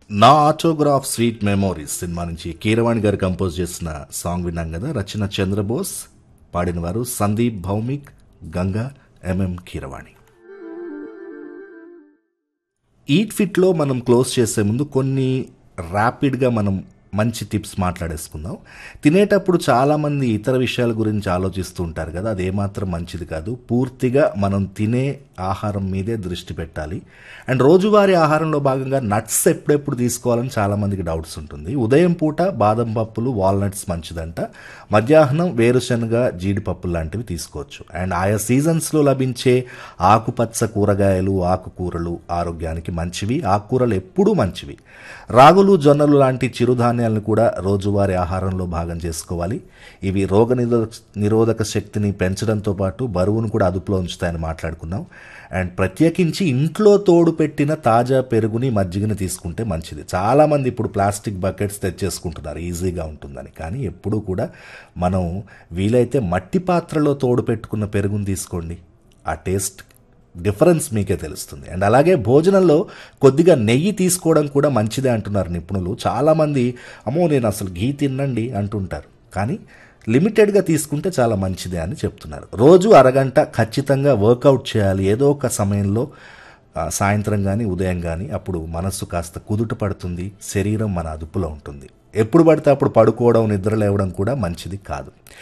నా autograph sweet memories cinema నుంచి కీరవాణి గారు కంపోజ్ చేసిన సాంగ్ విన్నాం కదా రచన చంద్రబోస్ పాడిన వారు సందీప్ భౌమిక్ గంగా ఎంఎం కీరవాణి ఈట్ ఫిట్లో మనం క్లోజ్ చేసే ముందు కొన్ని ర్యాపిడ్గా మనం మంచి టిప్స్ మాట్లాడేసుకుందాం తినేటప్పుడు చాలామంది ఇతర విషయాల గురించి ఆలోచిస్తూ ఉంటారు కదా అది ఏమాత్రం మంచిది కాదు పూర్తిగా మనం తినే ఆహారం మీదే దృష్టి పెట్టాలి అండ్ రోజువారీ ఆహారంలో భాగంగా నట్స్ ఎప్పుడెప్పుడు తీసుకోవాలని చాలామందికి డౌట్స్ ఉంటుంది ఉదయం పూట బాదం పప్పులు వాల్నట్స్ మంచిదంట మధ్యాహ్నం వేరుశనగ జీడిపప్పు లాంటివి తీసుకోవచ్చు అండ్ ఆయా సీజన్స్లో లభించే ఆకుపచ్చ కూరగాయలు ఆకుకూరలు ఆరోగ్యానికి మంచివి ఆకుకూరలు ఎప్పుడూ మంచివి రాగులు జొన్నలు లాంటి చిరుధాన్యాలను కూడా రోజువారీ ఆహారంలో భాగం చేసుకోవాలి ఇవి రోగ నిరోధక నిరోధక శక్తిని పెంచడంతో పాటు బరువును కూడా అదుపులో ఉంచుతాయని మాట్లాడుకున్నాం అండ్ ప్రత్యేకించి ఇంట్లో తోడు పెట్టిన తాజా పెరుగుని మజ్జిగని తీసుకుంటే మంచిది చాలామంది ఇప్పుడు ప్లాస్టిక్ బకెట్స్ తెచ్చేసుకుంటున్నారు ఈజీగా ఉంటుందని కానీ ఎప్పుడూ కూడా మనం వీలైతే మట్టి పాత్రలో తోడు పెట్టుకున్న పెరుగుని తీసుకోండి ఆ టేస్ట్ డిఫరెన్స్ మీకే తెలుస్తుంది అండ్ అలాగే భోజనంలో కొద్దిగా నెయ్యి తీసుకోవడం కూడా మంచిదే అంటున్నారు నిపుణులు చాలామంది అమ్మో నేను అసలు ఘీ తినండి అంటుంటారు కానీ లిమిటెడ్గా తీసుకుంటే చాలా మంచిదే అని చెప్తున్నారు రోజు అరగంట ఖచ్చితంగా వర్కౌట్ చేయాలి ఏదో ఒక సమయంలో ఆ, సాయంత్రం కానీ ఉదయం కానీ అప్పుడు మనస్సు కాస్త కుదుట పడుతుంది శరీరం మన అదుపులో ఉంటుంది ఎప్పుడు పడితే అప్పుడు పడుకోవడం నిద్ర లేవడం కూడా మంచిది కాదు